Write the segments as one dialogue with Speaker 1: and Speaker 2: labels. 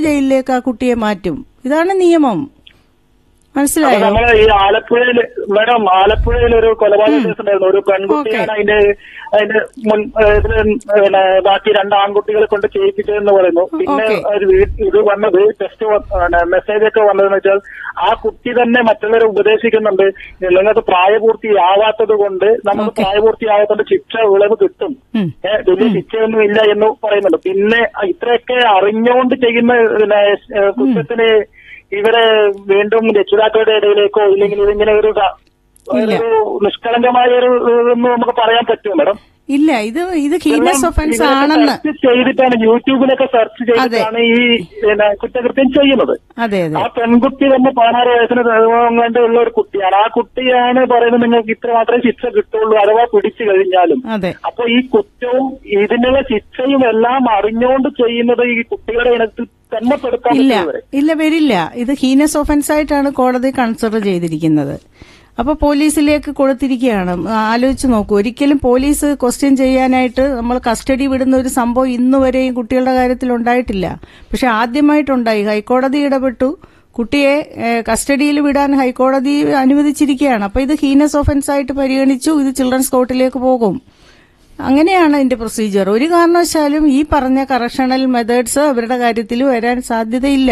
Speaker 1: ജയിലിലേക്ക് ആ കുട്ടിയെ മാറ്റും ഇതാണ് നിയമം മനസ്സിലായോ
Speaker 2: നമ്മളെ ഈ ആലപ്പുഴയിൽ മാഡം ആലപ്പുഴയിൽ ഒരു കൊലപാതക കേസ് ഉണ്ടായിരുന്നു ഒരു പെൺകുട്ടിയാണ് അതിന്റെ അതിന്റെ മുൻ ഏഹ്, ഇതില് പിന്നെ ബാക്കി രണ്ട് ആൺകുട്ടികളെ കൊണ്ട് ചെയ്യിപ്പിച്ചതെന്ന് പറയുന്നു പിന്നെ
Speaker 1: Okay.
Speaker 2: ഒരു വീ- ഇത് വന്നത് ടെസ്റ്റ് മെസ്സേജ് ഒക്കെ വന്നതെന്ന് വെച്ചാൽ ആ കുട്ടി തന്നെ മറ്റുള്ളവരെ ഉപദേശിക്കുന്നുണ്ട് നിങ്ങൾക്ക് പ്രായപൂർത്തിയാവാത്തത് കൊണ്ട് നമുക്ക് പ്രായപൂർത്തിയാവാത്തത് ശിക്ഷ വിളവ് കിട്ടും
Speaker 1: ഉം.
Speaker 2: ഏഹ്, വലിയ ശിക്ഷയൊന്നും ഇല്ല എന്ന് പറയുന്നുണ്ട് പിന്നെ ഇത്രയൊക്കെ അറിഞ്ഞുകൊണ്ട് ചെയ്യുന്ന പിന്നെ ഏഹ്, കുറ്റത്തിന് ഇവരെ വീണ്ടും രക്ഷിതാക്കളുടെ ഇടയിലേക്കോ ഇല്ലെങ്കിൽ ഇതിങ്ങനെ ഒരു ക-
Speaker 1: ഇല്ല.
Speaker 2: ഒരു നിഷ്കളങ്കമായ ഒരു ഇതൊന്നും നമുക്ക് പറയാൻ പറ്റുമോ മാഡം
Speaker 1: ഇല്ല ഇത് ഇത് ഹീനസ് ഒഫൻസ്
Speaker 2: ഇവരൊക്കെ
Speaker 1: ആണെന്ന്
Speaker 2: സെർച്ച് ചെയ്തിട്ടാണ് യൂട്യൂബിലൊക്കെ സെർച്ച് ചെയ്തിട്ടാണ് ഈ പിന്നെ കുറ്റകൃത്യം ചെയ്യുന്നത്
Speaker 1: അതെ അതെ
Speaker 2: ആ പെൺകുട്ടി തന്നെ പതിനാറ് വയസ്സിന് വേണ്ടിയുള്ള ഒരു കുട്ടിയാണ് ആ കുട്ടിയാണ് പറയുന്നത് നിങ്ങൾക്ക് ഇത്ര മാത്രമേ ശിക്ഷ കിട്ടുള്ളൂ അഥവാ പിടിച്ചു കഴിഞ്ഞാലും
Speaker 1: അതെ
Speaker 2: അപ്പൊ ഈ കുറ്റവും ഇതിനുള്ള ശിക്ഷയും എല്ലാം അറിഞ്ഞുകൊണ്ട് ചെയ്യുന്നത് ഈ കുട്ടികളുടെ ഇനത്തിൽ തന്നെ പെടുത്താൻ
Speaker 1: ഇല്ല
Speaker 2: പറ്റും ഇവരെ.
Speaker 1: ഇല്ല വരില്ല ഇത് ഹീനസ് ഒഫൻസ് ആയിട്ടാണ് കോടതി കൺസിഡർ ചെയ്തിരിക്കുന്നത് അപ്പൊ പോലീസിലേക്ക് കൊടുത്തിരിക്കുകയാണ് ആലോചിച്ച് നോക്കൂ ഒരിക്കലും പോലീസ് ക്വസ്റ്റ്യൻ ചെയ്യാനായിട്ട് നമ്മൾ കസ്റ്റഡി വിടുന്ന ഒരു സംഭവം ഇന്ന് വരെയും കുട്ടികളുടെ കാര്യത്തിൽ ഉണ്ടായിട്ടില്ല പക്ഷെ ആദ്യമായിട്ടുണ്ടായി ഹൈക്കോടതി ഇടപെട്ടു കുട്ടിയെ ഏഹ്, കസ്റ്റഡിയിൽ വിടാൻ ഹൈക്കോടതി അനുവദിച്ചിരിക്കുകയാണ് അപ്പൊ ഇത് ഹീനസ് ഒഫൻസ് ആയിട്ട് പരിഗണിച്ചു ഇത് ചിൽഡ്രൻസ് കോർട്ടിലേക്ക് പോകും അങ്ങനെയാണ് ഇതിന്റെ പ്രൊസീജിയർ ഒരു കാരണവശാലും ഈ പറഞ്ഞ കറക്ഷണൽ മെത്തേഡ്സ് അവരുടെ കാര്യത്തിൽ വരാൻ സാധ്യതയില്ല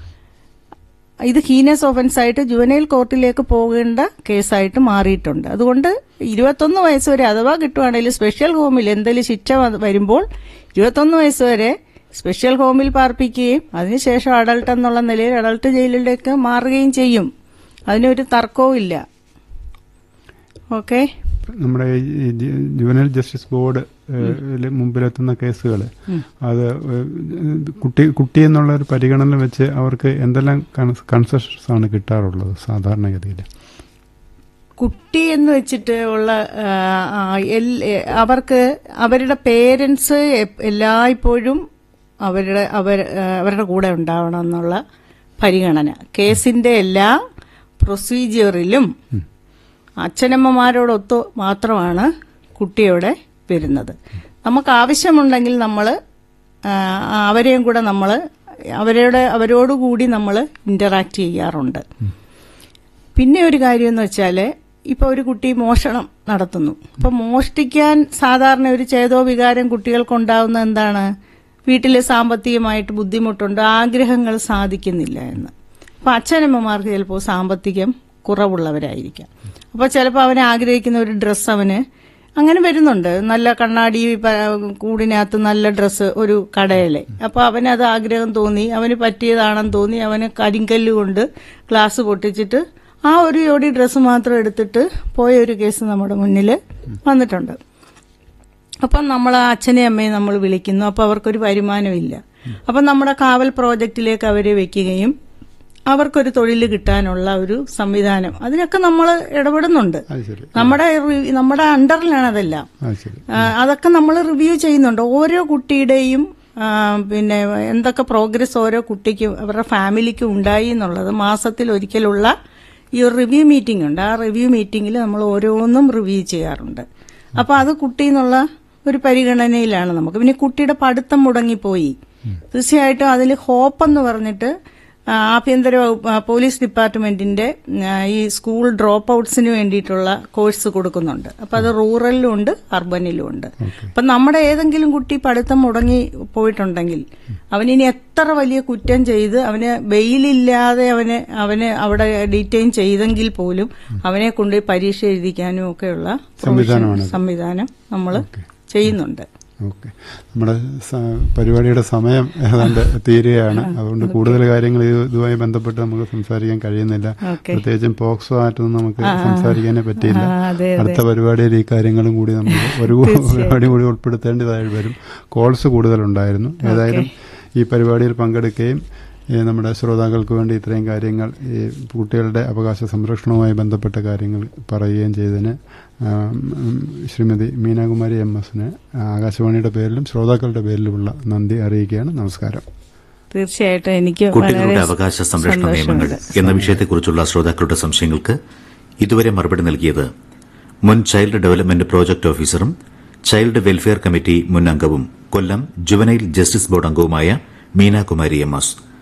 Speaker 1: ഇത് ഹീനസ് ഒഫൻസ് ആയിട്ട് ജുവനൈൽ കോർട്ടിലേക്ക് പോകേണ്ട കേസായിട്ട് മാറിയിട്ടുണ്ട് അതുകൊണ്ട് ഇരുപത്തൊന്ന് വയസ്സ് വരെ അഥവാ കിട്ടുവാണെങ്കിൽ സ്പെഷ്യൽ ഹോമിൽ എന്തെങ്കിലും ശിക്ഷ വ- വരുമ്പോൾ ഇരുപത്തൊന്ന് വയസ്സ് വരെ സ്പെഷ്യൽ ഹോമിൽ പാർപ്പിക്കുകയും അതിനുശേഷം അഡൾട്ട് എന്നുള്ള നിലയിൽ അഡൾട്ട് ജയിലിലേക്ക് മാറുകയും ചെയ്യും അതിനൊരു തർക്കവും ഇല്ല ഓക്കെ
Speaker 3: നമ്മുടെ ഈ ജു- ജുവനൽ ജസ്റ്റിസ് ബോർഡ് ഏഹ്, ല് മുമ്പിലെത്തുന്ന കേസുകൾ അത് ഏഹ്, കുട്ടി കുട്ടി എന്നുള്ള ഒരു പരിഗണന വെച്ച് അവർക്ക് എന്തെല്ലാം കൺസെഷൻസ് ആണ് കിട്ടാറുള്ളത് സാധാരണഗതിയിൽ
Speaker 1: കുട്ടി എന്ന് വെച്ചിട്ട് ഉള്ള ആ, ആ, എൽ- എ- അവർക്ക് അവരുടെ പേരൻസ് എല്ലായ്പ്പോഴും അവരുടെ അവർ ആ, അവരുടെ കൂടെ ഉണ്ടാവണം എന്നുള്ള പരിഗണന കേസിന്റെ എല്ലാ പ്രൊസീജിയറിലും അച്ഛനമ്മമാരോടൊത്ത് മാത്രമാണ് കുട്ടിയോടെ വരുന്നത് നമുക്ക് ആവശ്യമുണ്ടെങ്കിൽ നമ്മൾ അവരെയും കൂടെ നമ്മൾ അവരുടെ അവരോടുകൂടി നമ്മൾ ഇന്ററാക്ട് ചെയ്യാറുണ്ട് പിന്നെ ഒരു കാര്യം എന്ന് വെച്ചാൽ ഇപ്പൊ ഒരു കുട്ടി മോഷണം നടത്തുന്നു അപ്പൊ മോഷ്ടിക്കാൻ സാധാരണ ഒരു ചേതോ വികാരം കുട്ടികൾക്കുണ്ടാവുന്ന എന്താണ് വീട്ടിൽ സാമ്പത്തികമായിട്ട് ബുദ്ധിമുട്ടുണ്ട് ആഗ്രഹങ്ങൾ സാധിക്കുന്നില്ല എന്ന് അപ്പൊ അച്ഛനമ്മമാർക്ക് ചിലപ്പോൾ സാമ്പത്തികം കുറവുള്ളവരായിരിക്കാം അപ്പൊ ചിലപ്പോൾ അവൻ ആഗ്രഹിക്കുന്ന ഒരു ഡ്രസ്സ് അവന് അങ്ങനെ വരുന്നുണ്ട് നല്ല കണ്ണാടി പ- കൂടിനകത്ത് നല്ല ഡ്രസ്സ് ഒരു കടയിലെ അപ്പൊ അവനത് ആഗ്രഹം തോന്നി അവന് പറ്റിയതാണെന്ന് തോന്നി അവന് കരിങ്കല്ല് കൊണ്ട് ഗ്ലാസ് പൊട്ടിച്ചിട്ട് ആ ഒരു ജോഡി ഡ്രസ്സ് മാത്രം എടുത്തിട്ട് പോയ ഒരു കേസ് നമ്മുടെ മുന്നിൽ വന്നിട്ടുണ്ട് അപ്പം നമ്മൾ ആ അച്ഛനെയും അമ്മയും നമ്മൾ വിളിക്കുന്നു അപ്പോൾ അവർക്കൊരു വരുമാനമില്ല അപ്പം നമ്മുടെ കാവൽ പ്രോജക്റ്റിലേക്ക് അവരെ വെക്കുകയും അവർക്കൊരു തൊഴിൽ കിട്ടാനുള്ള ഒരു സംവിധാനം അതിനൊക്കെ നമ്മൾ ഇടപെടുന്നുണ്ട്
Speaker 3: അത് ശരി
Speaker 1: നമ്മുടെ റി- നമ്മുടെ അണ്ടറിലാണ് അതെല്ലാം
Speaker 3: അത് ശരി
Speaker 1: ആ, അതൊക്കെ നമ്മൾ റിവ്യൂ ചെയ്യുന്നുണ്ട് ഓരോ കുട്ടിയുടെയും ആ, പിന്നെ എന്തൊക്കെ പ്രോഗ്രസ് ഓരോ കുട്ടിക്കും അവരുടെ ഫാമിലിക്കും ഉണ്ടായി എന്നുള്ളത് മാസത്തിൽ ഒരിക്കലുള്ള ഈ ഒരു റിവ്യൂ മീറ്റിംഗ് ഉണ്ട് ആ റിവ്യൂ മീറ്റിംഗിൽ നമ്മൾ ഓരോന്നും റിവ്യൂ ചെയ്യാറുണ്ട് അപ്പൊ അത് കുട്ടി എന്നുള്ള ഒരു പരിഗണനയിലാണ് നമുക്ക് പിന്നെ കുട്ടിയുടെ പഠിത്തം മുടങ്ങിപ്പോയി തീർച്ചയായിട്ടും അതിൽ ഹോപ്പ് എന്ന് പറഞ്ഞിട്ട് ആ, ആഭ്യന്തര വകുപ്പ്, ആ, പോലീസ് ഡിപ്പാർട്ട്മെന്റിന്റെ ആ, ഈ സ്കൂൾ ഡ്രോപ്പ് ഔട്ട്സിന് വേണ്ടിയിട്ടുള്ള കോഴ്സ് കൊടുക്കുന്നുണ്ട് അപ്പൊ അത് റൂറലിലും ഉണ്ട് അർബനിലും ഉണ്ട് അപ്പൊ നമ്മുടെ ഏതെങ്കിലും കുട്ടി പഠിത്തം മുടങ്ങി പോയിട്ടുണ്ടെങ്കിൽ അവനിനി എത്ര വലിയ കുറ്റം ചെയ്ത് അവന് ബെയിലില്ലാതെ അവന് അവന് അവിടെ ഡീറ്റെയിൻ ചെയ്തെങ്കിൽ പോലും അവനെ കൊണ്ട് പരീക്ഷ എഴുതിക്കാനും ഒക്കെയുള്ള
Speaker 3: സംവിധാനമാണിത്.
Speaker 1: സംവിധാനം നമ്മൾ ചെയ്യുന്നുണ്ട്
Speaker 3: ഓക്കെ നമ്മുടെ സ- പരിപാടിയുടെ സമയം ഏതാണ്ട് തീരുകയാണ് അതുകൊണ്ട് കൂടുതൽ കാര്യങ്ങൾ ഇത് ഇതുമായി ബന്ധപ്പെട്ട് നമുക്ക് സംസാരിക്കാൻ കഴിയുന്നില്ല
Speaker 1: ഓക്കെ
Speaker 3: പ്രത്യേകിച്ചും പോക്സോ ആയിട്ടൊന്നും നമുക്ക് സംസാരിക്കാനേ പറ്റിയില്ല
Speaker 1: ആ, അതെ,
Speaker 3: അടുത്ത പരിപാടിയിൽ ഈ കാര്യങ്ങളും കൂടി നമ്മൾ ഒരു പരിപാടി കൂടി ഉൾപ്പെടുത്തേണ്ടതായി വരും കോൾസ് കൂടുതലുണ്ടായിരുന്നു ഏതായാലും ഈ പരിപാടിയിൽ പങ്കെടുക്കുകയും ഈ നമ്മുടെ ശ്രോതാക്കൾക്ക് വേണ്ടി ഇത്രയും കാര്യങ്ങൾ ഈ കുട്ടികളുടെ അവകാശ സംരക്ഷണവുമായി ബന്ധപ്പെട്ട കാര്യങ്ങൾ പറയുകയും ചെയ്തതിന് ആം, ഉം, ശ്രീമതി മീനാകുമാരി എം എസിന് ആകാശവാണിയുടെ പേരിലും ശ്രോതാക്കളുടെ പേരിലുമുള്ള നന്ദി അറിയിക്കുകയാണ് നമസ്കാരം
Speaker 1: തീർച്ചയായിട്ടും എനിക്ക്
Speaker 4: കുട്ടികളുടെ
Speaker 1: വളരെ
Speaker 4: അവകാശ സംരക്ഷണ നിയമങ്ങൾ
Speaker 1: സന്തോഷമുണ്ട്.
Speaker 4: എന്ന വിഷയത്തെക്കുറിച്ചുള്ള ശ്രോതാക്കളുടെ സംശയങ്ങൾക്ക് ഇതുവരെ മറുപടി നൽകിയത് മുൻ ചൈൽഡ് ഡെവലപ്മെന്റ് പ്രോജക്ട് ഓഫീസറും ചൈൽഡ് വെൽഫെയർ കമ്മിറ്റി മുൻ അംഗവും കൊല്ലം ജുവനൈൽ ജസ്റ്റിസ് ബോർഡ് അംഗവുമായ മീനാകുമാരി എം എസ്